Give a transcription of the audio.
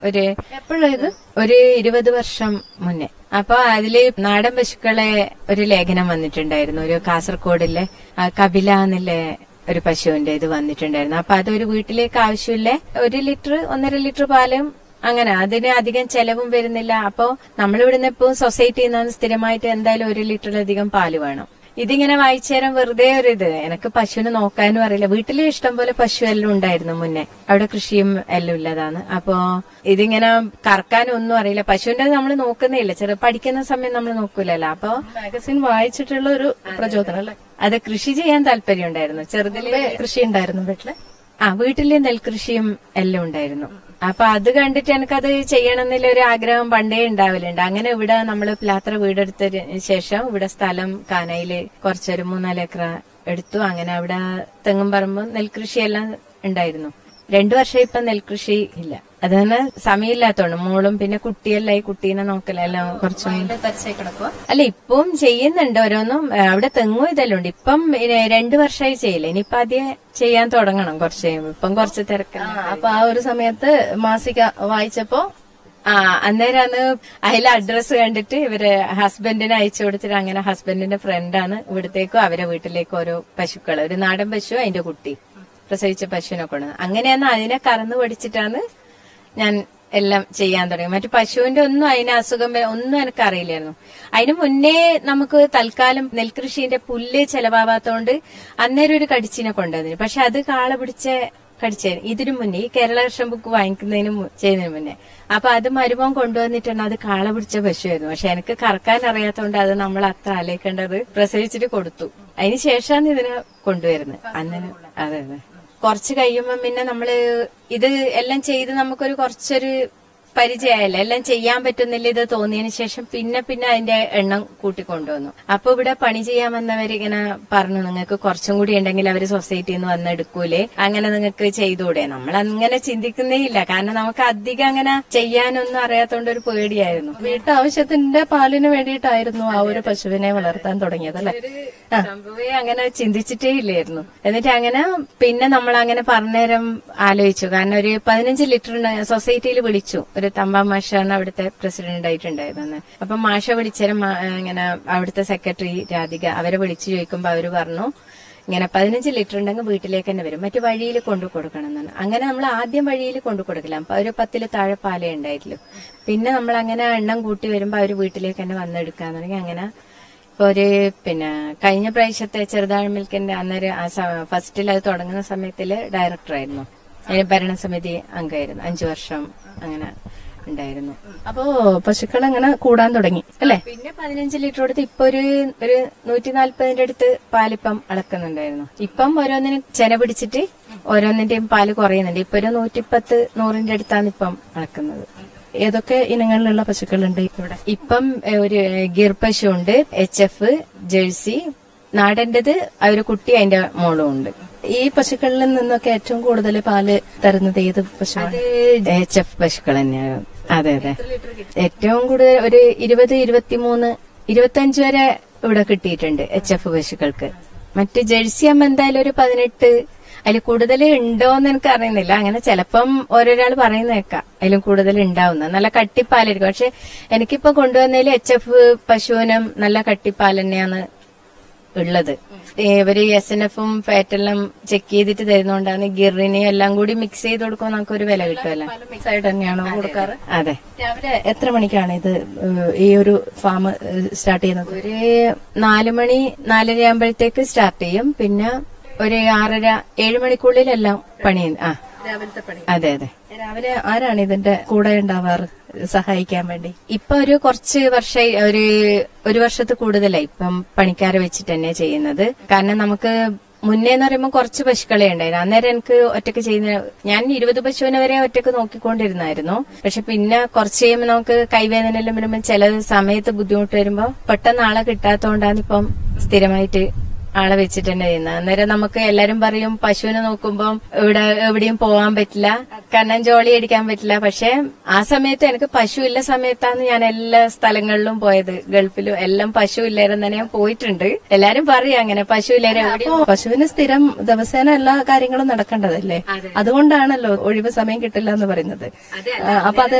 ഒരു എപ്പോഴാ ഇത് ഒരു ഇരുപത് വർഷം മുന്നേ അപ്പൊ അതില് നാടൻ പശുക്കളെ ഒരു ലേഖനം വന്നിട്ടുണ്ടായിരുന്നു ഒരു കാസർഗോഡിലെ ആ, കപില എന്നുള്ള ഒരു പശുവിന്റെ ഇത് വന്നിട്ടുണ്ടായിരുന്നു അപ്പൊ അതൊരു വീട്ടിലേക്ക് ആവശ്യമില്ല ഒരു ലിറ്റർ ഒന്നര ലിറ്റർ പാലും അങ്ങനെ അതിന് അധികം ചെലവും വരുന്നില്ല അപ്പോ നമ്മളിവിടുന്ന് ഇപ്പൊ സൊസൈറ്റിയിൽ നിന്ന് സ്ഥിരമായിട്ട് എന്തായാലും ഒരു ലിറ്ററിലധികം പാല് വേണം ഇതിങ്ങനെ വായിച്ചേരം വെറുതെ ഒരു ഇത് എനിക്ക് പശുവിനെ നോക്കാനും അറിയില്ല വീട്ടില് ഇഷ്ടം പോലെ പശു എല്ലാം ഉണ്ടായിരുന്നു മുന്നേ അവിടെ കൃഷിയും എല്ലാം ഉള്ളതാണ് അപ്പോ ഇതിങ്ങനെ കറക്കാനും ഒന്നും അറിയില്ല പശുവിന്റെ നമ്മൾ നോക്കുന്നേ ചെറു പഠിക്കുന്ന സമയം നമ്മൾ നോക്കൂലല്ലോ അപ്പൊ മാഗസിൻ വായിച്ചിട്ടുള്ള ഒരു പ്രചോദനം അല്ലേ അത് കൃഷി ചെയ്യാൻ താല്പര്യം ഉണ്ടായിരുന്നു ചെറുതില് കൃഷി ഉണ്ടായിരുന്നു വീട്ടില് ആ വീട്ടില് നെൽകൃഷിയും എല്ലാം ഉണ്ടായിരുന്നു അപ്പൊ അത് കണ്ടിട്ട് എനിക്കത് ചെയ്യണം എന്നുള്ള ഒരു ആഗ്രഹം പണ്ടേ ഉണ്ടാവലുണ്ട് അങ്ങനെ ഇവിടെ നമ്മള് പ്ലാത്ര വീടെടുത്തതിന് ശേഷം ഇവിടെ സ്ഥലം കാനയില് കുറച്ചൊരു മൂന്നാല് ഏക്കർ എടുത്തു അങ്ങനെ അവിടെ തെങ്ങും പറമ്പും നെൽകൃഷിയെല്ലാം ഉണ്ടായിരുന്നു രണ്ടു വർഷം ഇപ്പൊ നെൽകൃഷി ഇല്ല അത് തന്നെ സമയമില്ലാത്തോണ്ട് മോളും പിന്നെ കുട്ടിയെല്ലാം ഈ കുട്ടീനെ നോക്കലെല്ലാം കുറച്ചും തരിച്ചായി കിടക്കുക അല്ല ഇപ്പം ചെയ്യുന്നുണ്ട് ഓരോന്നും ഏ, അവിടെ തെങ്ങും ഇതെല്ലാം ഉണ്ട് ഇപ്പം ഇനി രണ്ടു വർഷമായി ചെയ്യില്ല ഇനിയിപ്പൊ ആദ്യം ചെയ്യാൻ തുടങ്ങണം കുറച്ച് കഴിയുമ്പോ ഇപ്പം കുറച്ച് തിരക്കാണ് അപ്പൊ ആ ഒരു സമയത്ത് മാസിക വായിച്ചപ്പോ ആ അന്നേരമാണ് അതിലെ അഡ്രസ്സ് കണ്ടിട്ട് ഇവര് ഹസ്ബൻഡിനെ അയച്ചു കൊടുത്തിട്ട് അങ്ങനെ ഹസ്ബൻഡിന്റെ ഫ്രണ്ടാണ് ഇവിടത്തേക്കും അവരെ വീട്ടിലേക്കും ഓരോ പശുക്കൾ ഒരു നാടൻ പശു അതിന്റെ കുട്ടി പ്രസവിച്ച പശുവിനെ കൊണ്ടുവന്നത് അങ്ങനെയാണ് അതിനെ കറന്നു പഠിച്ചിട്ടാണ് ഞാൻ എല്ലാം ചെയ്യാൻ തുടങ്ങി മറ്റു പശുവിന്റെ ഒന്നും അതിന് അസുഖം വേ- ഒന്നും എനിക്ക് അറിയില്ലായിരുന്നു അതിന് മുന്നേ നമുക്ക് തൽക്കാലം നെൽകൃഷിന്റെ പുല്ല് ചെലവാവാത്തോണ്ട് അന്നേരം ഒരു കടിച്ചിനെ കൊണ്ടുവന്നിന് പക്ഷെ അത് കാള പിടിച്ച കടിച്ചായിരുന്നു ഇതിനു മുന്നേ ഈ കേരള വർഷം ബുക്ക് വാങ്ങിക്കുന്നതിന് മു- ചെയ്യുന്നതിന് മുന്നേ അപ്പൊ അത് മരുമോൻ കൊണ്ടുവന്നിട്ടാണ് അത് കാള പിടിച്ച പശുവായിരുന്നു പക്ഷെ എനിക്ക് കറക്കാൻ അറിയാത്തോണ്ട് അത് നമ്മൾ അത്ര ആലോചിക്കേണ്ടത് പ്രസവിച്ചിട്ട് കൊടുത്തു അതിന് ശേഷമാണ് ഇതിനെ കൊണ്ടുവരുന്നത് അന്നിന് അതെ അതെ കുറച്ച് കഴിയുമ്പോ പിന്നെ നമ്മള് ഇത് എല്ലാം ചെയ്ത് നമുക്കൊരു കുറച്ചൊരു പരിചയമായല്ലോ എല്ലാം ചെയ്യാൻ പറ്റുന്നില്ല ഇത് തോന്നിയതിന് ശേഷം പിന്നെ പിന്നെ അതിന്റെ എണ്ണം കൂട്ടിക്കൊണ്ടുവന്നു അപ്പൊ ഇവിടെ പണി ചെയ്യാൻ വന്നവരിങ്ങനെ പറഞ്ഞു നിങ്ങൾക്ക് കുറച്ചും കൂടി ഉണ്ടെങ്കിൽ അവര് സൊസൈറ്റിയിൽ നിന്ന് വന്നെടുക്കൂലേ അങ്ങനെ നിങ്ങൾക്ക് ചെയ്തുകൂടെ നമ്മൾ അങ്ങനെ ചിന്തിക്കുന്നേ ഇല്ല കാരണം നമുക്ക് അധികം അങ്ങനെ ചെയ്യാനൊന്നും അറിയാത്തോണ്ട് ഒരു പേടിയായിരുന്നു വീട്ടാവശ്യത്തിന്റെ പാലിന് വേണ്ടിയിട്ടായിരുന്നു ആ ഒരു പശുവിനെ വളർത്താൻ തുടങ്ങിയത് അല്ലെ സംഭവേ അങ്ങനെ ചിന്തിച്ചിട്ടേ ഇല്ലായിരുന്നു എന്നിട്ട് അങ്ങനെ പിന്നെ നമ്മൾ അങ്ങനെ പറഞ്ഞേരം ആലോചിച്ചു കാരണം ഒരു പതിനഞ്ച് ലിറ്റർ സൊസൈറ്റിയിൽ വിളിച്ചു ഒരു തമ്പാ മാഷാണ് അവിടുത്തെ പ്രസിഡന്റ് ആയിട്ടുണ്ടായിരുന്നത് അപ്പൊ മാഷ വിളിച്ചേരം മാ- ഇങ്ങനെ അവിടുത്തെ സെക്രട്ടറി രാധിക അവരെ വിളിച്ചു ചോദിക്കുമ്പോ അവര് പറഞ്ഞു ഇങ്ങനെ പതിനഞ്ച് ലിറ്റർ ഉണ്ടെങ്കിൽ വീട്ടിലേക്ക് തന്നെ വരും മറ്റു വഴിയിൽ കൊണ്ടു കൊടുക്കണം എന്നാണ് അങ്ങനെ നമ്മൾ ആദ്യം വഴിയിൽ കൊണ്ടു കൊടുക്കില്ല അപ്പൊ ഒരു പത്തില് താഴെ പാലേ ഉണ്ടായിട്ടുള്ളൂ പിന്നെ നമ്മൾ അങ്ങനെ എണ്ണം കൂട്ടി വരുമ്പോ അവര് വീട്ടിലേക്ക് തന്നെ വന്നെടുക്കാൻ തുടങ്ങി അങ്ങനെ ഇപ്പൊ ഒരു പിന്നെ കഴിഞ്ഞ പ്രാവശ്യത്തെ ചെറുതാഴ് മിൽക്കിന്റെ അന്നേരം ആ സ- ഫസ്റ്റിൽ അത് തുടങ്ങുന്ന സമയത്തില് ഡയറക്ടറായിരുന്നു അതിന് ഭരണസമിതി അംഗമായിരുന്നു അഞ്ചു വർഷം അങ്ങനെ ഉണ്ടായിരുന്നു അപ്പോ പശുക്കൾ അങ്ങനെ കൂടാൻ തുടങ്ങി അല്ലെ പിന്നെ പതിനഞ്ച് ലിറ്റർ കൊടുത്ത് ഇപ്പൊ ഒരു ഒരു നൂറ്റി നാല്പതിന്റെ അടുത്ത് പാലിപ്പം അളക്കുന്നുണ്ടായിരുന്നു ഇപ്പം ഓരോന്നിനും ചെന പിടിച്ചിട്ട് ഓരോന്നിന്റെയും പാല് കുറയുന്നുണ്ട് ഇപ്പൊ ഒരു നൂറ്റിപ്പത്ത് നൂറിന്റെ അടുത്താണ് ഇപ്പം അളക്കുന്നത് ഏതൊക്കെ ഇനങ്ങളിലുള്ള പശുക്കളുണ്ട് ഇവിടെ ഇപ്പം ഏ, ഒരു ഗിർ പശു ഉണ്ട് എച്ച് എഫ് ജേഴ്സി നാടന്റേത് ആ ഒരു കുട്ടി അതിന്റെ മോളും ഉണ്ട് ഈ പശുക്കളിൽ നിന്നൊക്കെ ഏറ്റവും കൂടുതൽ പാല് തരുന്നത് ഏത് പശുവാണ് അത് എച്ച് എഫ് പശുക്കൾ തന്നെയാണ് അതെ അതെ ഏറ്റവും കൂടുതൽ ഒരു ഇരുപത് ഇരുപത്തിമൂന്ന് ഇരുപത്തഞ്ച് വരെ ഇവിടെ കിട്ടിയിട്ടുണ്ട് എച്ച് എഫ് പശുക്കൾക്ക് മറ്റ് ജേഴ്സി ആകുമ്പോ എന്തായാലും ഒരു പതിനെട്ട് അതിൽ കൂടുതൽ ഉണ്ടോന്ന് എനിക്ക് അറിയുന്നില്ല അങ്ങനെ ചിലപ്പം ഓരോരാൾ പറയുന്നേക്കാം അതിലും കൂടുതൽ ഉണ്ടാവുന്ന നല്ല കട്ടിപ്പാലായിരിക്കും പക്ഷെ എനിക്കിപ്പോ കൊണ്ടുവന്നതിൽ എച്ച് എഫ് പശുവിനും നല്ല കട്ടിപ്പാൽ തന്നെയാണ് ഉള്ളത് ഇവര് എസ് എൻ എഫും ഫാറ്റെല്ലാം ചെക്ക് ചെയ്തിട്ട് തരുന്നോണ്ടാണ് ഗിറിനെയും എല്ലാം കൂടി മിക്സ് ചെയ്ത് കൊടുക്കുമ്പോൾ നമുക്ക് ഒരു വില കിട്ടുമല്ലോ മിക്സ് ആയിട്ട് തന്നെയാണോ കൊടുക്കാറ് അതെ രാവിലെ എത്ര മണിക്കാണ് ഇത് ഏഹ്, ഈ ഒരു ഫാം സ്റ്റാർട്ട് ചെയ്യുന്നത് ഒരു നാലു മണി നാലര ആകുമ്പോഴത്തേക്ക് സ്റ്റാർട്ട് ചെയ്യും പിന്നെ ഒരു ആറര ഏഴ് മണിക്കുള്ളിലെല്ലാം പണി ആ രാവിലത്തെ പണി അതെ അതെ രാവിലെ ആരാണ് ഇതിന്റെ കൂടെ ഉണ്ടാവാറ് സഹായിക്കാൻ വേണ്ടി ഇപ്പൊ ഒരു കുറച്ച് വർഷം ഒരു ഒരു വർഷത്ത് കൂടുതലായി ഇപ്പം പണിക്കാരെ വെച്ചിട്ട് തന്നെ ചെയ്യുന്നത് കാരണം നമുക്ക് മുന്നേ എന്ന് പറയുമ്പോൾ കുറച്ച് പശുക്കളെ ഉണ്ടായിരുന്നു അന്നേരം എനിക്ക് ഒറ്റക്ക് ചെയ്യുന്ന ഞാൻ ഇരുപത് പശുവിനെ വരെ ഒറ്റക്ക് നോക്കിക്കൊണ്ടിരുന്നായിരുന്നു പക്ഷെ പിന്നെ കുറച്ച് കഴിയുമ്പോൾ നമുക്ക് കൈവേദന എല്ലാം വരുമ്പോൾ ചില സമയത്ത് ബുദ്ധിമുട്ട് വരുമ്പോൾ പെട്ടെന്ന് ആളെ കിട്ടാത്തതുകൊണ്ടാണ് ഇപ്പം സ്ഥിരമായിട്ട് ആളെ വെച്ചിട്ട് തന്നെ ചെയ്യുന്നത് അന്നേരം നമുക്ക് എല്ലാരും പറയും പശുവിനെ നോക്കുമ്പോൾ ഇവിടെ എവിടെയും പോകാൻ പറ്റില്ല കണ്ണൻ ജോളി അടിക്കാൻ പറ്റില്ല പക്ഷെ ആ സമയത്ത് എനിക്ക് പശു ഇല്ല സമയത്താണ് ഞാൻ എല്ലാ സ്ഥലങ്ങളിലും പോയത് ഗൾഫിലും എല്ലാം പശു ഇല്ലായിരുന്നു തന്നെ ഞാൻ പോയിട്ടുണ്ട് എല്ലാരും പറയും അങ്ങനെ പശു ഇല്ലാരും എവിടെയും അപ്പോ പശുവിന് സ്ഥിരം ദിവസേന എല്ലാ കാര്യങ്ങളും നടക്കേണ്ടതല്ലേ അതുകൊണ്ടാണല്ലോ ഒഴിവ് സമയം കിട്ടില്ല എന്ന് പറയുന്നത് ആ, അപ്പൊ അത്